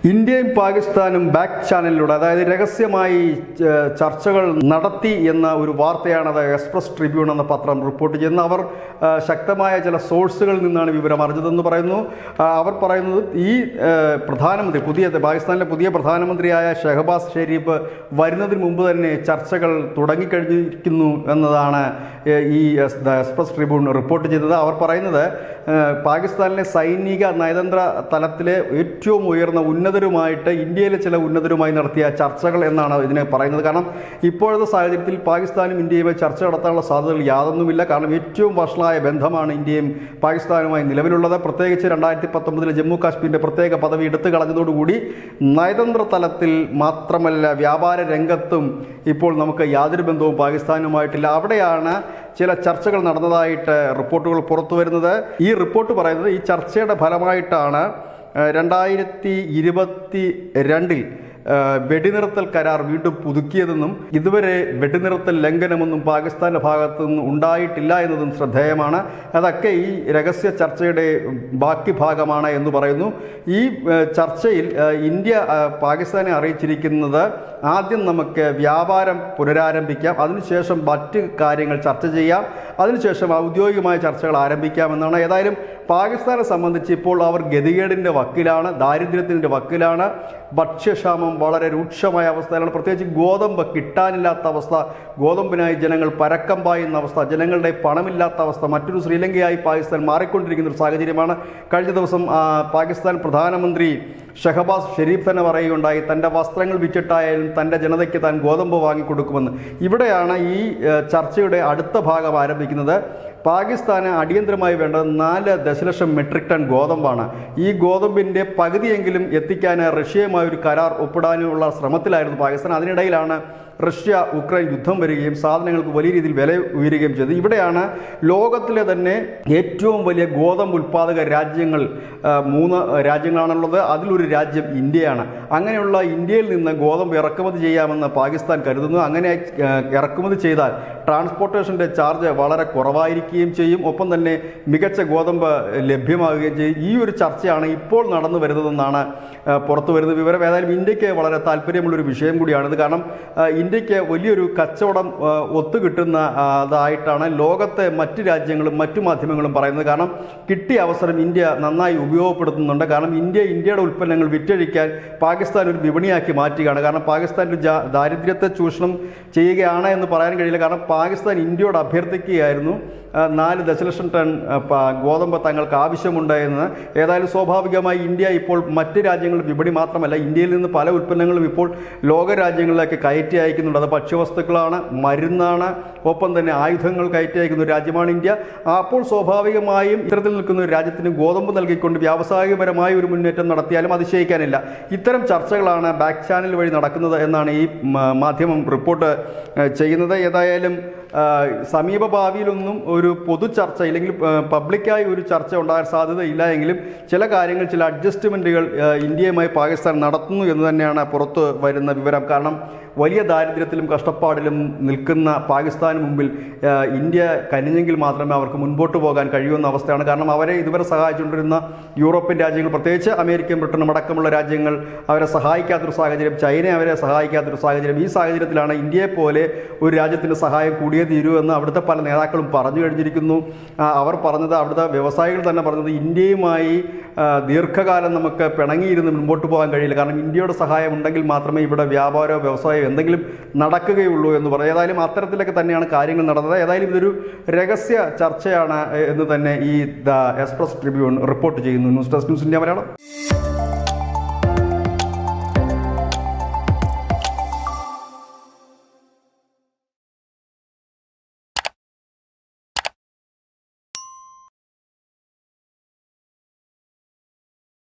ഇന്ത്യയും പാകിസ്ഥാനും ബാക്ക് ചാനലിലൂടെ അതായത് രഹസ്യമായി ഏഹ്, ചർച്ചകൾ നടത്തി എന്ന ഒരു വാർത്തയാണ് അത് എക്സ്പ്രസ് ട്രിബ്യൂൺ എന്ന പത്രം റിപ്പോർട്ട് ചെയ്യുന്നത് അവർ ഏഹ്, ശക്തമായ ചില സോഴ്സുകളിൽ നിന്നാണ് വിവരം അറിഞ്ഞതെന്ന് പറയുന്നു ആ, അവർ പറയുന്നത് ഈ ഏഹ്, പ്രധാനമന്ത്രി പുതിയ പാകിസ്ഥാനിലെ പുതിയ പ്രധാനമന്ത്രിയായ ഷെഹബാസ് ഷെരീഫ് വരുന്നതിന് മുമ്പ് തന്നെ ചർച്ചകൾ തുടങ്ങിക്കഴിഞ്ഞിരിക്കുന്നു എന്നതാണ് ഏഹ്, ഈ എസ്- ദ എക്സ്പ്രസ് ട്രിബ്യൂൺ റിപ്പോർട്ട് ചെയ്തത് അവർ പറയുന്നത് ഏഹ്, പാകിസ്ഥാനിലെ സൈനിക നയതന്ത്ര തലത്തിലെ ഏറ്റവും ഉയർന്ന ഉന്നതരുമായിട്ട് ഇന്ത്യയിലെ ചില ഉന്നതരുമായി നടത്തിയ ചർച്ചകൾ എന്നാണ് ഇതിനെ പറയുന്നത് കാരണം ഇപ്പോഴത്തെ സാഹചര്യത്തിൽ പാകിസ്ഥാനും ഇന്ത്യയുമായി ചർച്ച നടത്താനുള്ള സാധ്യതകൾ യാതൊന്നുമില്ല കാരണം ഏറ്റവും വഷളായ ബന്ധമാണ് ഇന്ത്യയും പാകിസ്ഥാനുമായി നിലവിലുള്ളത് പ്രത്യേകിച്ച് രണ്ടായിരത്തി പത്തൊമ്പതിലെ ജമ്മു കാശ്മീരിൻ്റെ പ്രത്യേക പദവി എടുത്തു കളഞ്ഞതോടുകൂടി നയതന്ത്ര തലത്തിൽ മാത്രമല്ല വ്യാപാര രംഗത്തും ഇപ്പോൾ നമുക്ക് യാതൊരു ബന്ധവും പാകിസ്ഥാനുമായിട്ടില്ല അവിടെയാണ് ചില ചർച്ചകൾ നടന്നതായിട്ട് റിപ്പോർട്ടുകൾ പുറത്തു വരുന്നത് ഈ റിപ്പോർട്ട് പറയുന്നത് ഈ ചർച്ചയുടെ ഫലമായിട്ടാണ് ഏഹ്, രണ്ടായിരത്തി ഇരുപത്തി രണ്ടിൽ ഏഹ്, വെടിനിർത്തൽ കരാർ വീണ്ടും പുതുക്കിയതെന്നും ഇതുവരെ വെടിനിർത്തൽ ലംഘനമൊന്നും പാകിസ്ഥാന്റെ ഭാഗത്തു നിന്ന് ഉണ്ടായിട്ടില്ല എന്നതും ശ്രദ്ധേയമാണ് അതൊക്കെ ഈ രഹസ്യ ചർച്ചയുടെ ബാക്കി ഭാഗമാണ് എന്ന് പറയുന്നു ഈ ഏഹ്, ചർച്ചയിൽ ഏഹ്, ഇന്ത്യ ഏഹ്, പാകിസ്ഥാനെ അറിയിച്ചിരിക്കുന്നത് ആദ്യം നമുക്ക് വ്യാപാരം പുനരാരംഭിക്കാം അതിനുശേഷം മറ്റ് കാര്യങ്ങൾ ചർച്ച ചെയ്യാം അതിനുശേഷം ഔദ്യോഗികമായ ചർച്ചകൾ ആരംഭിക്കാമെന്നാണ് ഏതായാലും പാകിസ്ഥാനെ സംബന്ധിച്ച് ഇപ്പോൾ അവർ ഗതികേടിൻ്റെ വക്കിലാണ് ദാരിദ്ര്യത്തിൻ്റെ വക്കിലാണ് ഭക്ഷ്യക്ഷാമം വളരെ രൂക്ഷമായ അവസ്ഥയിലാണ് പ്രത്യേകിച്ച് ഗോതമ്പ് കിട്ടാനില്ലാത്ത അവസ്ഥ ഗോതമ്പിനായി ജനങ്ങൾ പരക്കം പായുന്ന അവസ്ഥ ജനങ്ങളുടെ പണമില്ലാത്ത അവസ്ഥ മറ്റൊരു ശ്രീലങ്കയായി പാകിസ്ഥാൻ മാറിക്കൊണ്ടിരിക്കുന്ന ഒരു സാഹചര്യമാണ് കഴിഞ്ഞ ദിവസം ആ, പാകിസ്ഥാൻ പ്രധാനമന്ത്രി ഷഹബാസ് ഷെരീഫ് തന്നെ പറയുകയുണ്ടായി തൻ്റെ വസ്ത്രങ്ങൾ വിറ്റിട്ടായാലും തൻ്റെ ജനതയ്ക്ക് താൻ ഗോതമ്പ് വാങ്ങിക്കൊടുക്കുമെന്ന് ഇവിടെയാണ് ഈ ഏഹ്, ചർച്ചയുടെ അടുത്ത ഭാഗം ആരംഭിക്കുന്നത് പാകിസ്ഥാന് അടിയന്തരമായി വേണ്ടത് നാല് ദശലക്ഷം മെട്രിക് ടൺ ഗോതമ്പാണ് ഈ ഗോതമ്പിൻ്റെ പകുതിയെങ്കിലും എത്തിക്കാൻ റഷ്യയുമായി ഒരു കരാർ ഒപ്പിടാനുള്ള ശ്രമത്തിലായിരുന്നു പാകിസ്ഥാൻ അതിനിടയിലാണ് റഷ്യ ഉക്രൈൻ യുദ്ധം വരികയും സാധനങ്ങൾക്ക് വലിയ രീതിയിൽ വില ഉയരുകയും ചെയ്തു ഇവിടെയാണ് ലോകത്തിലെ തന്നെ ഏറ്റവും വലിയ ഗോതമ്പ് ഉൽപ്പാദക രാജ്യങ്ങൾ ആ, മൂന്ന് രാജ്യങ്ങളാണുള്ളത് അതിലൊരു രാജ്യം ഇന്ത്യയാണ് അങ്ങനെയുള്ള ഇന്ത്യയിൽ നിന്ന് ഗോതമ്പ് ഇറക്കുമതി ചെയ്യാമെന്ന് പാകിസ്ഥാൻ കരുതുന്നു അങ്ങനെ ആ, ഇറക്കുമതി ചെയ്താൽ ട്രാൻസ്പോർട്ടേഷൻ്റെ ചാർജ് വളരെ കുറവായിരിക്കുകയും ചെയ്യും ഒപ്പം തന്നെ മികച്ച ഗോതമ്പ് ലഭ്യമാകുകയും ചെയ്യും ഈ ഒരു ചർച്ചയാണ് ഇപ്പോൾ നടന്നു വരുന്നതെന്നാണ് ആ, പുറത്തു വരുന്ന വിവരം ഏതായാലും ഇന്ത്യക്ക് വളരെ താല്പര്യമുള്ളൊരു വിഷയം കൂടിയാണിത് കാരണം ആ, ഇന്ത്യക്ക് വലിയൊരു കച്ചവടം ആ, ഒത്തുകിട്ടുന്ന ആ, അതായിട്ടാണ് ലോകത്തെ മറ്റ് രാജ്യങ്ങളും മറ്റു മാധ്യമങ്ങളും പറയുന്നത് കാരണം കിട്ടിയ അവസരം ഇന്ത്യ നന്നായി ഉപയോഗപ്പെടുത്തുന്നുണ്ട് കാരണം ഇന്ത്യ ഇന്ത്യയുടെ ഉൽപ്പന്നങ്ങൾ വിറ്റഴിക്കാൻ പാകിസ്ഥാൻ ഒരു വിപണിയാക്കി മാറ്റുകയാണ് കാരണം പാകിസ്ഥാൻ ഒരു ജാ- ദാരിദ്ര്യത്തെ ചൂഷണം ചെയ്യുകയാണ് എന്ന് പറയാൻ കഴിയില്ല കാരണം പാകിസ്ഥാൻ ഇന്ത്യയോട് അഭ്യർത്ഥിക്കുകയായിരുന്നു ആ, നാല് ദശലക്ഷം ടൺ ആ, പ- ഗോതമ്പ് തങ്ങൾക്ക് ആവശ്യമുണ്ട് എന്ന് ഏതായാലും സ്വാഭാവികമായി ഇന്ത്യ ഇപ്പോൾ മറ്റ് രാജ്യങ്ങളുടെ വിപണി മാത്രമല്ല ഇന്ത്യയിൽ നിന്ന് പല ഉൽപ്പന്നങ്ങളും ഇപ്പോൾ ലോക രാജ്യങ്ങളിലേക്ക് കയറ്റി അയക്കുന്നുണ്ട് അത് ഭക്ഷ്യവസ്തുക്കളാണ് മരുന്നാണ് ഒപ്പം തന്നെ ആയുധങ്ങൾ കയറ്റി അയക്കുന്ന ഒരു രാജ്യമാണ് ഇന്ത്യ അപ്പോൾ സ്വാഭാവികമായും ഇത്തരത്തിൽ നിൽക്കുന്ന ഒരു രാജ്യത്തിന് ഗോതമ്പ് നൽകിക്കൊണ്ട് വ്യാവസായികപരമായ ഒരു മുന്നേറ്റം നടത്തിയാലും അതിശയിക്കാനില്ല ഇത്തരം ചർച്ചകളാണ് ബാക്ക് ചാനൽ വഴി നടക്കുന്നത് എന്നാണ് ഈ മ- മാധ്യമം റിപ്പോർട്ട് ഏഹ്, ചെയ്യുന്നത് ഏതായാലും ആ, സമീപ ഭാവിയിലൊന്നും ഒരു പൊതു ചർച്ച ഇല്ലെങ്കിൽ ആ, പബ്ലിക്കായി ഒരു ചർച്ച ഉണ്ടാകാൻ സാധ്യതയില്ല എങ്കിലും ചില കാര്യങ്ങൾ ചില അഡ്ജസ്റ്റ്മെൻറ്റുകൾ ഇന്ത്യയുമായി പാകിസ്ഥാൻ നടത്തുന്നു എന്ന് തന്നെയാണ് പുറത്ത് വരുന്ന വിവരം കാരണം വലിയ ദാരിദ്ര്യത്തിലും കഷ്ടപ്പാടിലും നിൽക്കുന്ന പാകിസ്ഥാന് മുമ്പിൽ ആ, ഇന്ത്യ കനിഞ്ഞെങ്കിൽ മാത്രമേ അവർക്ക് മുൻപോട്ട് പോകാൻ കഴിയുമെന്ന അവസ്ഥയാണ് കാരണം അവരെ ഇതുവരെ സഹായിച്ചുകൊണ്ടിരുന്ന യൂറോപ്യൻ രാജ്യങ്ങൾ പ്രത്യേകിച്ച് അമേരിക്കയും ബ്രിട്ടനും അടക്കമുള്ള രാജ്യങ്ങൾ അവരെ സഹായിക്കാത്തൊരു സാഹചര്യം ചൈന അവരെ സഹായിക്കാത്തൊരു സാഹചര്യം ഈ സാഹചര്യത്തിലാണ് ഇന്ത്യയെ പോലെ ഒരു രാജ്യത്തിൻ്റെ സഹായം കൂടിയേ തീരൂ എന്ന് അവിടുത്തെ പല നേതാക്കളും പറഞ്ഞു കഴിഞ്ഞിരിക്കുന്നു ആ, അവർ പറഞ്ഞത് അവിടുത്തെ വ്യവസായികൾ തന്നെ പറഞ്ഞത് ഇന്ത്യയുമായി ആ, ദീർഘകാലം നമുക്ക് പിണങ്ങിയിരുന്ന് മുൻപോട്ട് പോകാൻ കഴിയില്ല കാരണം ഇന്ത്യയുടെ സഹായം ഉണ്ടെങ്കിൽ മാത്രമേ ഇവിടെ വ്യാപാരമോ വ്യവസായമോ എന്തെങ്കിലും നടക്കുകയുള്ളൂ എന്ന് പറയും ഏതായാലും അത്തരത്തിലൊക്കെ തന്നെയാണ് കാര്യങ്ങൾ നടന്നത് ഏതായാലും ഇതൊരു രഹസ്യ ചർച്ചയാണ് എന്ന് തന്നെ ഈ ദ എക്സ്പ്രസ് ട്രിബ്യൂൺ റിപ്പോർട്ട് ചെയ്യുന്നു news desk news India Malayalam